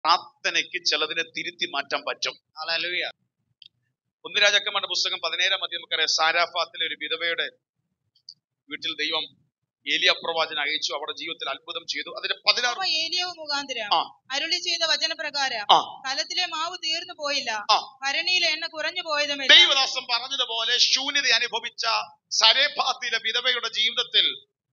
പ്രാർത്ഥനയ്ക്ക് ചിലതിനെ തിരുത്തി മാറ്റാൻ പറ്റും Hallelujah. ഒന്ന് രാജാക്കന്മാരുടെ പുസ്തകം പതിനേഴാം മധ്യം നമുക്കറിയാം സാരാഫാത്തിലെ ഒരു വിധവയുടെ വീട്ടിൽ ദൈവം ഏലിയ പ്രവാചന അയച്ചു അവിടെ ജീവിതത്തിൽ അത്ഭുതം ചെയ്തു അതിന്റെ പതിനാറ് യഹോവ ഏലിയാവ് മുഖാന്തരം ആ. അരുളി ചെയ്ത വചനപ്രകാരം ആ. കലത്തിലെ മാവ് തീർന്നു പോയില്ല ആ. ഭരണിയിലെ എണ്ണ കുറഞ്ഞു പോയതുമില്ല ദൈവദാസം പറഞ്ഞതുപോലെ ശൂന്യത അനുഭവിച്ച സരേഫാത്തിലെ വിധവയുടെ ജീവിതത്തിൽ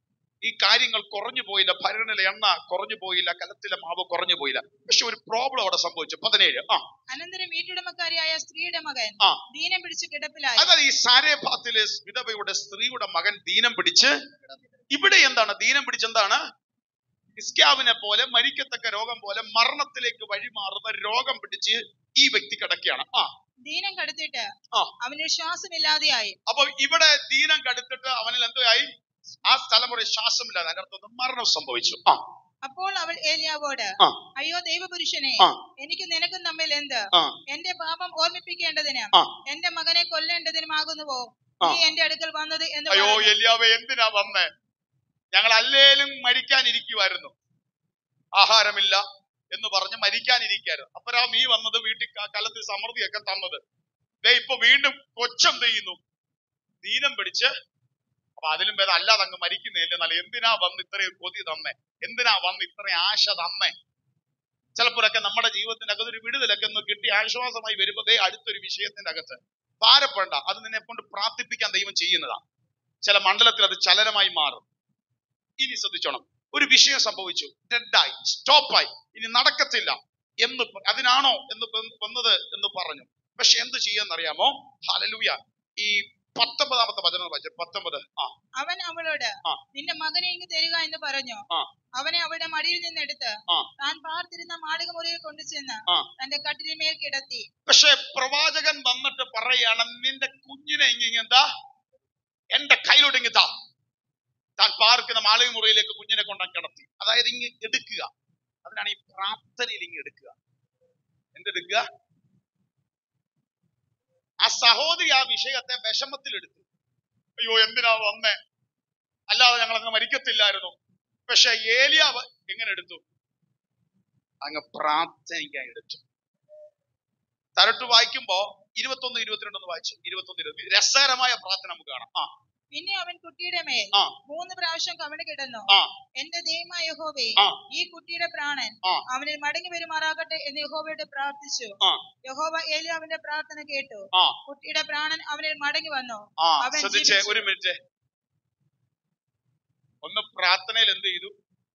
ഈ കാര്യങ്ങൾ കുറഞ്ഞു പോയില്ല ഭരണിലെ എണ്ണ കുറഞ്ഞു പോയില്ല കലത്തിലെ മാവ് കുറഞ്ഞു പോയില്ല പക്ഷെ ഒരു പ്രോബ്ലം അവിടെ സംഭവിച്ചു പതിനേഴ് ആ അനന്തരം വീട്ടുടമക്കാരിയായ സ്ത്രീയുടെ മകൻ ആ. ദീനം പിടിച്ച് കിടപ്പിലായി അതായത് ഈ സാരേഫാത്തിലെ വിധവയുടെ സ്ത്രീയുടെ മകൻ ദീനം പിടിച്ച് ഇവിടെ എന്താണ് ദീനം പിടിച്ചെന്താണ് ഇസ്ക്യാവിനെ പോലെ മരിക്കത്തക്ക രോഗം പോലെ മരണത്തിലേക്ക് വഴിമാറുന്ന രോഗം പിടിച്ച് ഈ വ്യക്തി കിടക്കുകയാണ് ആ ദീനം കടുത്തിട്ട് ആ. അവന് ശ്വാസമില്ലാതെയായി അപ്പൊ ഇവിടെ ദീനം കടുത്തിട്ട് അവനിൽ എന്തോയായി ആ സ്ഥലം ഒരു ശ്വാസമില്ലാതെ അതിന്റെ അർത്ഥം മരണം സംഭവിച്ചു ആ അപ്പോൾ അവൾ ഏലിയാവോട് ആ. അയ്യോ ദൈവപുരുഷനെ ആ. എനിക്ക് നിനക്കും തമ്മിൽ എന്ത് ആ എന്റെ പാപം ഓർമ്മിപ്പിക്കേണ്ടതിന് ആ. എന്റെ മകനെ കൊല്ലേണ്ടതിനുമാകുന്നുവോ ആ. നീ എന്റെ അടുക്കൽ വന്നത് എന്ന് അയ്യോ പറഞ്ഞു. എലിയാവെ എന്തിനാ വന്നേ ഞങ്ങൾ അല്ലേലും മരിക്കാനിരിക്കുമായിരുന്നു ആഹാരമില്ല എന്ന് പറഞ്ഞ് മരിക്കാനിരിക്കായിരുന്നു അപ്പഴാ നീ വന്നത് വീട്ടിൽ ക- കലത്തിൽ സമൃദ്ധിയൊക്കെ തന്നത് ദേ ഇപ്പൊ വീണ്ടും കൊച്ചെന്ത് ചെയ്യുന്നു ദീനം പിടിച്ച് അപ്പൊ അതിലും ഭേദം അല്ലാതെ അങ്ങ് മരിക്കുന്നില്ല എന്നാൽ എന്തിനാ വന്ന് ഇത്രയും കൊതി തന്നേ എന്തിനാ വന്ന് ഇത്രയും ആശ തന്നേ ചിലപ്പോഴൊക്കെ നമ്മുടെ ജീവിതത്തിന്റെ അകത്ത് ഒരു വിടുതലൊക്കെ ഒന്ന് കിട്ടി ആശ്വാസമായി വരുമ്പോ ദേ അടുത്തൊരു വിഷയത്തിന്റെ അകത്ത് ഭാരപ്പെടണ്ട അത് നിന്നെ കൊണ്ട് പ്രാർത്ഥിപ്പിക്കാൻ ദൈവം ചെയ്യുന്നതാ ചില മണ്ഡലത്തിൽ അത് ചലനമായി മാറും ഇനി ശ്രദ്ധിച്ചോണം ഒരു വിഷയം സംഭവിച്ചു ഡെഡായി സ്റ്റോപ്പായി ഇനി നടക്കത്തില്ല എന്ന് പ- അതിനാണോ എന്ന് വ- വന്നത് എന്ന് പറഞ്ഞു പക്ഷെ എന്ത് ചെയ്യാന്നറിയാമോ ഹലലൂയ ഈ പത്തൊമ്പതാമത്തെ വചനം വായിച്ചു പത്തൊമ്പത് ആ അവൻ അവളോട് ആ. നിന്റെ മകനെ ഇങ്ങ് തരിക എന്ന് പറഞ്ഞു ആ. അവനെ അവളുടെ മടിയിൽ നിന്നെടുത്ത് ആ. താൻ പാർത്തിരുന്ന മാളിക മുറിയിൽ കൊണ്ടുചെന്ന് ആ. തന്റെ കട്ടിലിന്മേൽ കിടത്തി പക്ഷെ പ്രവാചകൻ വന്നിട്ട് പറയാണ് നിന്റെ കുഞ്ഞിനെ ഇങ്ങ എന്താ എന്റെ കയ്യിലോട്ട് ഇങ്ങ് താ താൻ പാർക്കുന്ന മാളിക മുറിയിലേക്ക് കുഞ്ഞിനെ കൊണ്ടാ കിടത്തി അതായത് ഇങ്ങ് എടുക്കുക അതിനാണ് ഈ പ്രാർത്ഥനയിൽ ഇങ്ങ് എടുക്കുക എന്തെടുക്കുക ആ സഹോദരി ആ വിഷയത്തെ വിഷമത്തിലെടുത്തു അയ്യോ എന്തിനാ വന്നേ അല്ലാതെ ഞങ്ങൾ അങ്ങ് മരിക്കത്തില്ലായിരുന്നു പക്ഷെ ഏലിയാവ് എങ്ങനെ എടുത്തു അങ്ങ് പ്രാർത്ഥനിക്കാൻ എടുത്തു തരട്ട് വായിക്കുമ്പോ ഇരുപത്തൊന്ന് ഇരുപത്തിരണ്ടൊന്ന് വായിച്ചു ഇരുപത്തൊന്ന് ഇരുപത്തി രസകരമായ പ്രാർത്ഥന നമുക്ക് കാണാം ആ പിന്നെ അവൻ കുട്ടിയുടെ മേൽ ആ. മൂന്ന് പ്രാവശ്യം കവിണ് കിടന്നു ആ. എന്റെ ദൈവമായ യഹോവേ ആ. ഈ കുട്ടിയുടെ പ്രാണൻ ആ. അവനിൽ മടങ്ങി വരുമാറാകട്ടെ എന്ന് യഹോവയോട് പ്രാർത്ഥിച്ചു ആ. യഹോവ ഏലിയാവിന്റെ പ്രാർത്ഥന കേട്ടു ആ. കുട്ടിയുടെ പ്രാണൻ അവനിൽ മടങ്ങി വന്നു ആ അവൻ ശ്രദ്ധിച്ചേ ജീവിച്ചു. ഒരു മിനിറ്റ് ഒന്ന് പ്രാർത്ഥനയിൽ എന്ത് ചെയ്തു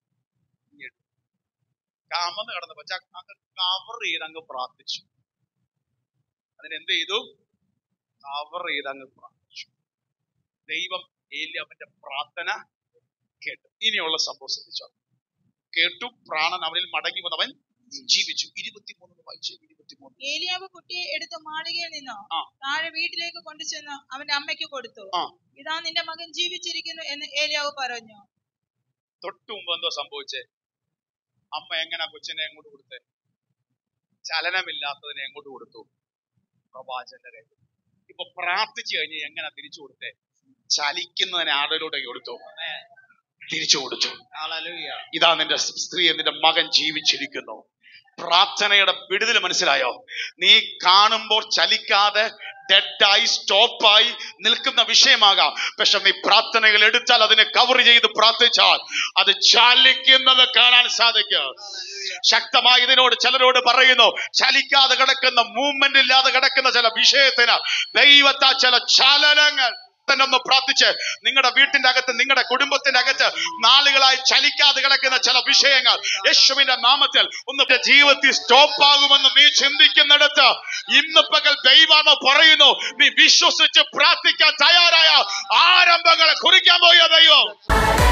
കമന്ന് കടന്നു പക്ഷെ അങ്ങ് കവർ ചെയ്ത് അങ്ങ് പ്രാർത്ഥിച്ചു അതിനെന്ത് ചെയ്തു കവർ ചെയ്ത് അങ്ങ് പ്രാർത്ഥിച്ചു ദൈവം ഏലിയാവിന്റെ പ്രാർത്ഥന കേട്ടു ഇനിയുള്ള സംഭവം ശ്രദ്ധിച്ചോ കേട്ടു പ്രാണൻ അവനിൽ മടങ്ങി വന്നവൻ ജീവിച്ചു ഇരുപത്തിമൂന്ന് വായിച്ചു ഇരുപത്തിമൂന്ന് ഏലിയാവ് കുട്ടിയെ എടുത്ത് മാളികയിൽ നിന്നോ ആ. താഴെ വീട്ടിലേക്ക് കൊണ്ടുചെന്ന് അവന്റെ അമ്മയ്ക്ക് കൊടുത്തു ആ. ഇതാ നിന്റെ മകൻ ജീവിച്ചിരിക്കുന്നു എന്ന് ഏലിയാവ് പറഞ്ഞു തൊട്ടു മുമ്പ് എന്തോ സംഭവിച്ചേ അമ്മ എങ്ങനെ കൊച്ചിനെ എങ്ങോട്ട് കൊടുത്തേ ചലനമില്ലാത്തതിനെ എങ്ങോട്ട് കൊടുത്തു പ്രവാചകന്റെ കയ്യിൽ ഇപ്പൊ പ്രാർത്ഥിച്ചു കഴിഞ്ഞ് എങ്ങനെ തിരിച്ചു കൊടുത്തേ ചലിക്കുന്നതിനെ ആളുകളുടെ കൊടുത്തു തിരിച്ചു കൊടുത്തു Hallelujah. ഇതാ നിന്റെ സ്ത്രീ നിന്റെ മകൻ ജീവിച്ചിരിക്കുന്നു പ്രാർത്ഥനയുടെ വിടുതൽ മനസ്സിലായോ നീ കാണുമ്പോൾ ചലിക്കാതെ ഡെഡായി സ്റ്റോപ്പായി നിൽക്കുന്ന വിഷയമാകാം പക്ഷെ നീ പ്രാർത്ഥനകൾ എടുത്താൽ അതിനെ കവർ ചെയ്ത് പ്രാർത്ഥിച്ചാൽ അത് ചലിക്കുന്നത് കാണാൻ സാധിക്കും ശക്തമായി ഇതിനോട് ചിലരോട് പറയുന്നു ചലിക്കാതെ കിടക്കുന്ന മൂവ്മെന്റ് ഇല്ലാതെ കിടക്കുന്ന ചില വിഷയത്തിന് ദൈവത്താ ചില ചലനങ്ങൾ തന്നെ ഒന്ന് പ്രാർത്ഥിച്ച് നിങ്ങളുടെ വീട്ടിന്റെ അകത്ത് നിങ്ങളുടെ കുടുംബത്തിന്റെ അകത്ത് നാളുകളായി ചലിക്കാതെ കിടക്കുന്ന ചില വിഷയങ്ങൾ യേശുവിന്റെ നാമത്തിൽ ഒന്ന് ജീവിതത്തിൽ സ്റ്റോപ്പ് ആകുമെന്ന് നീ ചിന്തിക്കുന്നിടത്ത് ഇന്ന് പകൽ ദൈവമ പറയുന്നു നീ വിശ്വസിച്ച് പ്രാർത്ഥിക്കാൻ തയ്യാറായ ആരംഭങ്ങളെ കുറിക്കാൻ പോയ ദൈവം